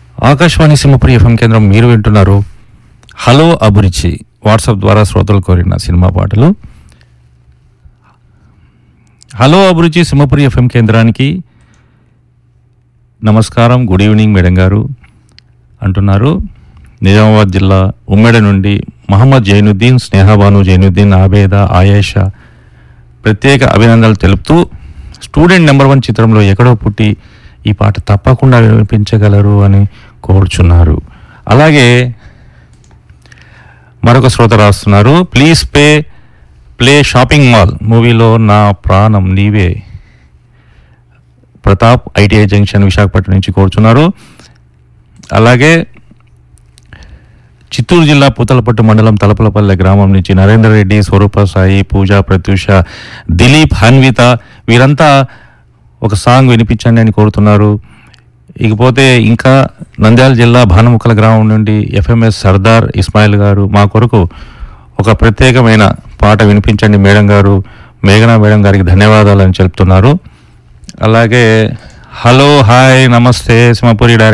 Akashvani Simhapuri FM కేంద్రం మీరు వింటున్నారు హలో అభిరుచి వాట్సాప్ ద్వారా శ్రోతలు కోరిన సినిమా పాటలు హలో అభిరుచి సింహపురి ఎఫ్ఎం కేంద్రానికి నమస్కారం గుడ్ ఈవినింగ్ మేడం గారు అంటున్నారు నిజామాబాద్ జిల్లా ఉమ్మెడ నుండి మహమ్మద్ జైనుద్దీన్ స్నేహబాను జైనుద్దీన్ ఆబేద ఆయేషా ప్రత్యేక అభినందనలు తెలుపుతూ స్టూడెంట్ నెంబర్ వన్ చిత్రంలో ఎక్కడో పుట్టి ఈ పాట తప్పకుండా వినిపించగలరు అని కోరుచున్నారు అలాగే మరొక శ్రోత రాస్తున్నారు ప్లీజ్ పే ప్లే షాపింగ్ మాల్ మూవీలో నా ప్రాణం నీవే ప్రతాప్ ఐటీఐ జంక్షన్ విశాఖపట్నం నుంచి కోరుచున్నారు అలాగే చిత్తూరు జిల్లా పూతలపట్టు మండలం తలపలపల్లె గ్రామం నుంచి నరేందర్ రెడ్డి స్వరూప సాయి పూజ ప్రత్యూష దిలీప్ హన్విత వీరంతా ఒక సాంగ్ వినిపించండి అని కోరుతున్నారు ఇకపోతే ఇంకా నంద్యాల జిల్లా భానుముఖల గ్రామం నుండి ఎఫ్ఎంఎస్ సర్దార్ ఇస్మాయిల్ గారు మా కొరకు ఒక ప్రత్యేకమైన పాట వినిపించండి మేడం గారు మేఘనా మేడం గారికి ధన్యవాదాలు అని చెప్తున్నారు అలాగే హలో హాయ్ నమస్తే సింహపురి డైరెక్టర్